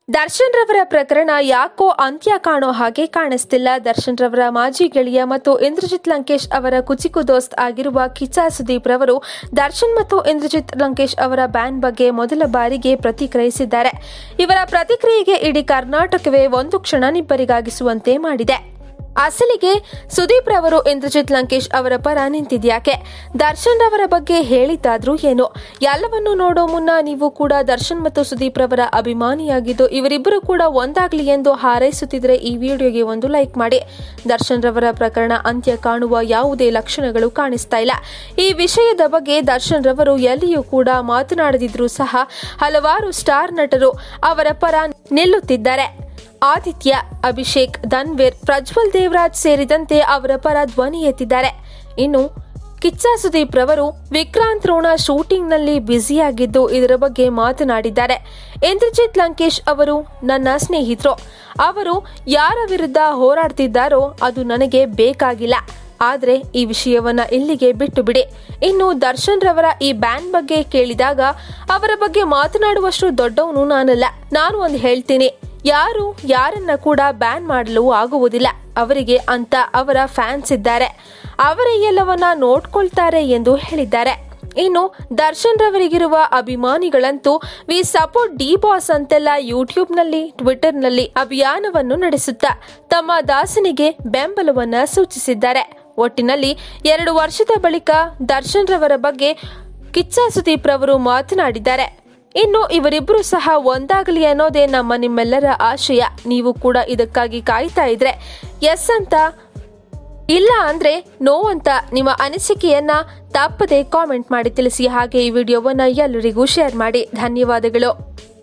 ದರ್ಶನ್ ರವರ ಪ್ರಕರಣ ಯಾಕೋ ಅಂತ್ಯ ಕಾಣೋ ಹಾಗೆ ಕಾಣಿಸ್ತಿಲ್ಲ ದರ್ಶನ್ ರವರ ಮಾಜಿ ಗೆಳೆಯ ಮತ್ತು ಇಂದ್ರಜಿತ್ ಲಂಕೇಶ್ ಅವರ ಕುಚಿಕು ದೋಸ್ತ್ ಆಗಿರುವ ಕಿಚ್ಚ ಸುದೀಪ್ ರವರು ದರ್ಶನ್ ಮತ್ತು ಇಂದ್ರಜಿತ್ ಲಂಕೇಶ್ ಅವರ ಬ್ಯಾನ್ ಬಗ್ಗೆ ಮೊದಲ ಬಾರಿಗೆ ಪ್ರತಿಕ್ರಿಯಿಸಿದ್ದಾರೆ ಇವರ ಪ್ರತಿಕ್ರಿಯೆಗೆ ಇಡೀ ಕರ್ನಾಟಕವೇ ಒಂದು ಕ್ಷಣ ನಿಬ್ಬರಿಗಾಗಿಸುವಂತೆ ಮಾಡಿದೆ ಅಸಲಿಗೆ ಸುದೀಪ್ ರವರು ಇಂದ್ರಜಿತ್ ಲಂಕೇಶ್ ಅವರ ಪರ ನಿಂತಿದ್ಯಾಕೆ ದರ್ಶನ್ ರವರ ಬಗ್ಗೆ ಹೇಳಿದ್ದಾದ್ರೂ ಏನು ಎಲ್ಲವನ್ನೂ ನೋಡೋ ಮುನ್ನ ನೀವು ಕೂಡ ದರ್ಶನ್ ಮತ್ತು ಸುದೀಪ್ ರವರ ಅಭಿಮಾನಿಯಾಗಿದ್ದು ಇವರಿಬ್ಬರು ಕೂಡ ಒಂದಾಗ್ಲಿ ಎಂದು ಹಾರೈಸುತ್ತಿದ್ರೆ ಈ ವಿಡಿಯೋಗೆ ಒಂದು ಲೈಕ್ ಮಾಡಿ ದರ್ಶನ್ ರವರ ಪ್ರಕರಣ ಅಂತ್ಯ ಕಾಣುವ ಯಾವುದೇ ಲಕ್ಷಣಗಳು ಕಾಣಿಸ್ತಾ ಇಲ್ಲ ಈ ವಿಷಯದ ಬಗ್ಗೆ ದರ್ಶನ್ ರವರು ಎಲ್ಲಿಯೂ ಕೂಡ ಮಾತನಾಡದಿದ್ರೂ ಸಹ ಹಲವಾರು ಸ್ಟಾರ್ ನಟರು ಅವರ ಪರ ನಿಲ್ಲುತ್ತಿದ್ದಾರೆ ಆದಿತ್ಯ ಅಭಿಷೇಕ್ ಧನ್ವೀರ್ ಪ್ರಜ್ವಲ್ ದೇವರಾಜ್ ಸೇರಿದಂತೆ ಅವರ ಪರ ಧ್ವನಿ ಎತ್ತಿದ್ದಾರೆ ಇನ್ನು ಕಿಚ್ಚ ಸುದೀಪ್ ರವರು ವಿಕ್ರಾಂತ್ ರೋಣ ಶೂಟಿಂಗ್ನಲ್ಲಿ ಬ್ಯುಸಿಯಾಗಿದ್ದು ಇದರ ಬಗ್ಗೆ ಮಾತನಾಡಿದ್ದಾರೆ ಇಂದ್ರಜಿತ್ ಲಂಕೇಶ್ ಅವರು ನನ್ನ ಸ್ನೇಹಿತರು ಅವರು ಯಾರ ವಿರುದ್ಧ ಹೋರಾಡ್ತಿದ್ದಾರೋ ಅದು ನನಗೆ ಬೇಕಾಗಿಲ್ಲ ಆದ್ರೆ ಈ ವಿಷಯವನ್ನ ಇಲ್ಲಿಗೆ ಬಿಟ್ಟು ಬಿಡಿ ಇನ್ನು ದರ್ಶನ್ ರವರ ಈ ಬ್ಯಾನ್ ಬಗ್ಗೆ ಕೇಳಿದಾಗ ಅವರ ಬಗ್ಗೆ ಮಾತನಾಡುವಷ್ಟು ದೊಡ್ಡವನು ನಾನಲ್ಲ ನಾನು ಒಂದು ಹೇಳ್ತೀನಿ ಯಾರು ಯಾರನ್ನ ಕೂಡ ಬ್ಯಾನ್ ಮಾಡಲು ಆಗುವುದಿಲ್ಲ ಅವರಿಗೆ ಅಂತ ಅವರ ಫ್ಯಾನ್ಸ್ ಇದ್ದಾರೆ ಅವರೇ ಎಲ್ಲವನ್ನ ನೋಡ್ಕೊಳ್ತಾರೆ ಎಂದು ಹೇಳಿದ್ದಾರೆ ಇನ್ನು ದರ್ಶನ್ ರವರಿಗಿರುವ ಅಭಿಮಾನಿಗಳಂತೂ ವಿ ಸಪೋರ್ಟ್ ಡಿ ಬಾಸ್ ಅಂತೆಲ್ಲ ಯೂಟ್ಯೂಬ್ನಲ್ಲಿ ಟ್ವಿಟರ್ನಲ್ಲಿ ಅಭಿಯಾನವನ್ನು ನಡೆಸುತ್ತಾ ತಮ್ಮ ದಾಸನಿಗೆ ಬೆಂಬಲವನ್ನ ಸೂಚಿಸಿದ್ದಾರೆ ಒಟ್ಟಿನಲ್ಲಿ ಎರಡು ವರ್ಷದ ಬಳಿಕ ದರ್ಶನ್ ರವರ ಬಗ್ಗೆ ಕಿಚ್ಚ ಸುದೀಪ್ ರವರು ಮಾತನಾಡಿದ್ದಾರೆ ಇನ್ನು ಇವರಿಬ್ಬರು ಸಹ ಒಂದಾಗಲಿ ಅನ್ನೋದೇ ನಮ್ಮ ನಿಮ್ಮೆಲ್ಲರ ಆಶಯ ನೀವು ಕೂಡ ಇದಕ್ಕಾಗಿ ಕಾಯ್ತಾ ಇದ್ರೆ ಎಸ್ ಅಂತ ಇಲ್ಲ ಅಂದ್ರೆ ನೋ ಅಂತ ನಿಮ್ಮ ಅನಿಸಿಕೆಯನ್ನ ತಪ್ಪದೆ ಕಾಮೆಂಟ್ ಮಾಡಿ ತಿಳಿಸಿ ಹಾಗೆ ಈ ವಿಡಿಯೋವನ್ನ ಎಲ್ಲರಿಗೂ ಶೇರ್ ಮಾಡಿ ಧನ್ಯವಾದಗಳು